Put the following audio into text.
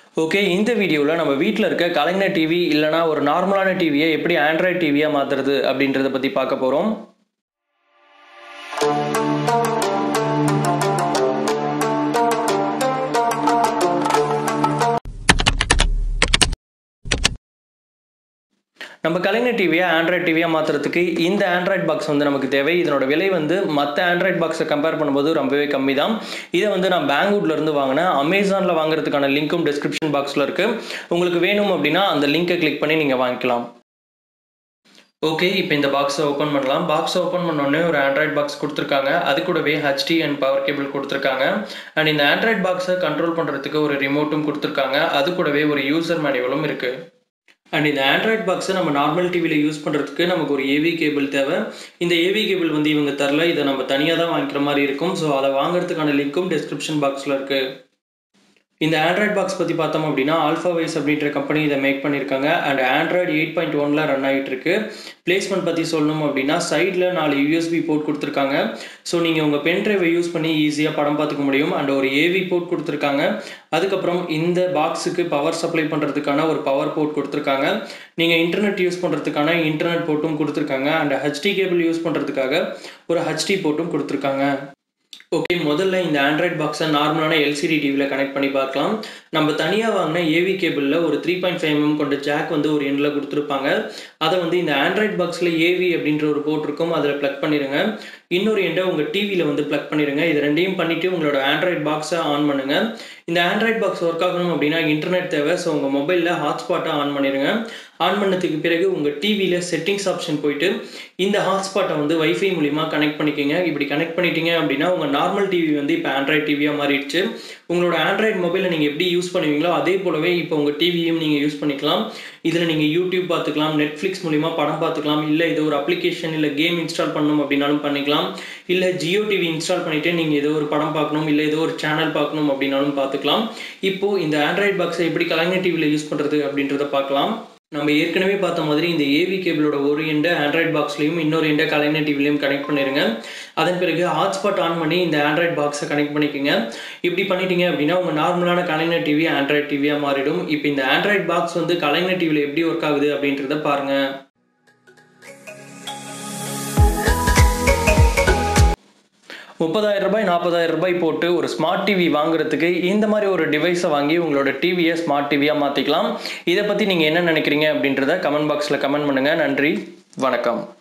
okay இந்த வீடியோவில் நம்ம வீட்டில் இருக்க கலைஞர் டிவி இல்லைனா ஒரு நார்மலான டிவியை எப்படி ஆண்ட்ராய்ட் டிவியாக மாற்றுறது அப்படின்றத பற்றி பார்க்க போகிறோம் நம்ம கலைஞர் டிவியை ஆண்ட்ராய்ட் டிவியாக மாற்றுறதுக்கு இந்த ஆண்ட்ராய்ட் பாக்ஸ் வந்து நமக்கு தேவை இதனோட விலை வந்து மற்ற ஆண்ட்ராய்ட் பாக்ஸை கம்பேர் பண்ணும்போது ரொம்பவே கம்மி தான் இதை வந்து நான் பெங்களூர்ல இருந்து வாங்கினேன் அமேசானில் வாங்குறதுக்கான லிங்க்கும் டிஸ்கிரிப்ஷன் பாக்ஸில் இருக்குது உங்களுக்கு வேணும் அப்படின்னா அந்த லிங்கை கிளிக் பண்ணி நீங்கள் வாங்கிக்கலாம் ஓகே இப்போ இந்த பாக்ஸை ஓப்பன் பண்ணலாம் பாக்ஸை ஓப்பன் பண்ணோடனே ஒரு ஆண்ட்ராய்ட் பாக்ஸ் கொடுத்துருக்காங்க அது கூடவே ஹெச்டி அண்ட் பவர் கேபிள் கொடுத்துருக்காங்க அண்ட் இந்த ஆண்ட்ராய்ட் பாக்ஸை கண்ட்ரோல் பண்ணுறதுக்கு ஒரு ரிமோட்டும் கொடுத்துருக்காங்க அது கூடவே ஒரு யூசர் மேனுவலும் இருக்குது அண்ட் இந்த ஆண்ட்ராய்ட் பாக்ஸை நம்ம நார்மல் டிவியில் யூஸ் பண்ணுறதுக்கு நமக்கு ஒரு ஏவி கேபிள் தேவை இந்த ஏவி கேபிள் வந்து இவங்க தரல இதை நம்ம தனியாக தான் வாங்கிக்கிற மாதிரி இருக்கும் ஸோ அதை வாங்குறதுக்கான லிங்க்கும் டிஸ்கிரிப்ஷன் பாக்ஸில் இருக்குது இந்த ஆண்ட்ராய்ட் பாக்ஸ் பற்றி பார்த்தோம் அப்படின்னா ஆல்ஃபா வைஸ் அப்படின்ற கம்பெனி இதை மேக் பண்ணியிருக்காங்க அண்ட் ஆண்ட்ராய்டு எயிட் பாயிண்ட் ஒனில் ரன் ஆகிட்டு இருக்கு பிளேஸ்மெண்ட் பற்றி சொல்லணும் அப்படின்னா சைடில் நாலு யூஎஸ்பி போர்ட் கொடுத்துருக்காங்க ஸோ நீங்கள் உங்கள் பென் ட்ரைவை யூஸ் பண்ணி ஈஸியாக படம் பார்த்துக்க முடியும் அண்ட் ஒரு ஏவி போர்ட் கொடுத்துருக்காங்க அதுக்கப்புறம் இந்த பாக்ஸுக்கு பவர் சப்ளை பண்ணுறதுக்கான ஒரு பவர் போர்ட் கொடுத்துருக்காங்க நீங்கள் இன்டர்நெட் யூஸ் பண்ணுறதுக்கான இன்டர்நெட் போர்ட்டும் கொடுத்துருக்காங்க அண்ட் ஹெச்டி கேபிள் யூஸ் பண்ணுறதுக்காக ஒரு ஹெச்டி போர்ட்டும் கொடுத்துருக்காங்க ஓகே முதல்ல இந்த ஆண்ட்ராய்ட் பாக்ஸை நார்மலான எல்சிடி டிவியில் கனெக்ட் பண்ணி பார்க்கலாம் நம்ம தனியாக வாங்கின ஏவி கேபிளில் ஒரு த்ரீ பாயிண்ட் ஃபைவ் எம் கொண்ட ஜாக் வந்து ஒரு எண்ணில் கொடுத்துருப்பாங்க அதை வந்து இந்த ஆண்ட்ராய்ட் பாக்ஸில் ஏவி அப்படின்ற ஒரு போர்ட் இருக்கும் அதில் ப்ளக் பண்ணிடுங்க இன்னொரு எண்டை உங்கள் டிவியில் வந்து ப்ளக் பண்ணிடுங்க இது ரெண்டையும் பண்ணிவிட்டு உங்களோட ஆண்ட்ராய்ட் பாக்ஸை ஆன் பண்ணுங்கள் இந்த ஆண்ட்ராய்ட் பாக்ஸ் ஒர்க் ஆகணும் அப்படின்னா இன்டர்நெட் தேவை ஸோ உங்கள் மொபைலில் ஹாட்ஸ்பாட்டை ஆன் பண்ணிடுங்க ஆன் பண்ணதுக்கு பிறகு உங்கள் டிவியில் செட்டிங்ஸ் ஆப்ஷன் போயிட்டு இந்த ஹாட்ஸ்பாட்டை வந்து வைஃபை மூலிமா கனெக்ட் பண்ணிக்கோங்க இப்படி கனெக்ட் பண்ணிட்டீங்க அப்படின்னா உங்கள் நார்மல் டிவி வந்து இப்போ ஆண்ட்ராய்ட் டிவியாக மாறிடுச்சு உங்களோட ஆண்ட்ராய்ட் மொபைலை நீங்கள் எப்படி யூஸ் பண்ணுவீங்களோ அதே போலவே இப்போ உங்கள் டிவியும் நீங்கள் யூஸ் பண்ணிக்கலாம் இதில் நீங்கள் யூடியூப் பார்த்துக்கலாம் நெட்ஃப்ளிக்ஸ் மூலிமா படம் பார்த்துக்கலாம் இல்லை ஏதோ ஒரு அப்ளிகேஷன் இல்லை கேம் இன்ஸ்டால் பண்ணணும் அப்படின்னாலும் பண்ணிக்கலாம் இல்லை ஜியோ டிவி இன்ஸ்டால் பண்ணிவிட்டு நீங்கள் ஏதோ ஒரு படம் பார்க்கணும் இல்லை ஏதோ ஒரு சேனல் பார்க்கணும் அப்படின்னாலும் பார்த்துக்கலாம் இப்போது இந்த ஆண்ட்ராய்ட் பாக்ஸை எப்படி கலைஞர் டிவியில் யூஸ் பண்ணுறது அப்படின்றத பார்க்கலாம் நம்ம ஏற்கனவே பார்த்த மாதிரி இந்த ஏவி கேபிளோட ஒரு எண்டை ஆண்ட்ராய்ட் பாக்ஸ்லையும் இன்னொரு எண்டை கலைஞர் டிவிலையும் கனெக்ட் பண்ணிடுங்க அதன் பிறகு ஹாட்ஸ்பாட் ஆன் பண்ணி இந்த ஆண்ட்ராய்ட் பாக்ஸை கனெக்ட் பண்ணிக்கோங்க இப்படி பண்ணிட்டீங்க அப்படின்னா உங்கள் நார்மலான கலைஞர் டிவி ஆண்ட்ராய்ட் டிவியாக மாறிடும் இப்போ இந்த ஆண்ட்ராய்ட் பாக்ஸ் வந்து கலைஞர் டிவியில் எப்படி ஒர்க் ஆகுது அப்படின்றத பாருங்கள் முப்பதாயிரம் ரூபாய் நாற்பதாயிரம் ரூபாய் போட்டு ஒரு ஸ்மார்ட் டிவி வாங்குறதுக்கு இந்த மாதிரி ஒரு டிவைஸை வாங்கி உங்களோட டிவியை ஸ்மார்ட் டிவியாக மாற்றிக்கலாம் இதை பற்றி நீங்கள் என்ன நினைக்கிறீங்க அப்படின்றத கமெண்ட் பாக்ஸில் கமெண்ட் பண்ணுங்கள் நன்றி வணக்கம்